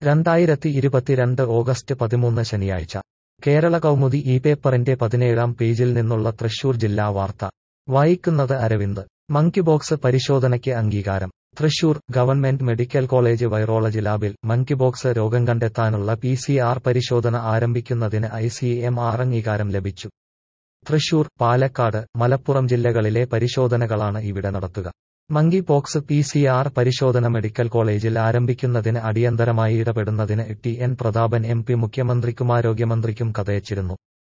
രണ്ടായിരത്തി ഇരുപത്തിരണ്ട് ഓഗസ്റ്റ് പതിമൂന്ന് ശനിയാഴ്ച കേരള കൗമുദി ഈ പേപ്പറിന്റെ പതിനേഴാം പേജിൽ നിന്നുള്ള തൃശൂർ ജില്ലാ വാർത്ത വായിക്കുന്നത് അരവിന്ദ് മങ്കിബോക്സ് പരിശോധനയ്ക്ക് അംഗീകാരം Thrissur government medical college virology ലാബിൽ മങ്കിബോക്സ് രോഗം കണ്ടെത്താനുള്ള പി സി ആർ പരിശോധന ആരംഭിക്കുന്നതിന് ഐ സി എം ആർ അംഗീകാരം ലഭിച്ചു തൃശൂർ പാലക്കാട് മലപ്പുറം ജില്ലകളിലെ പരിശോധനകളാണ് ഇവിടെ നടത്തുക monkeypox P C R പരിശോധന മെഡിക്കൽ കോളേജിൽ ആരംഭിക്കുന്നതിന് അടിയന്തരമായി ഇടപെടുന്നതിന് T N Prathapan M P മുഖ്യമന്ത്രിക്കും ആരോഗ്യമന്ത്രിക്കും കഥയച്ചിരുന്നു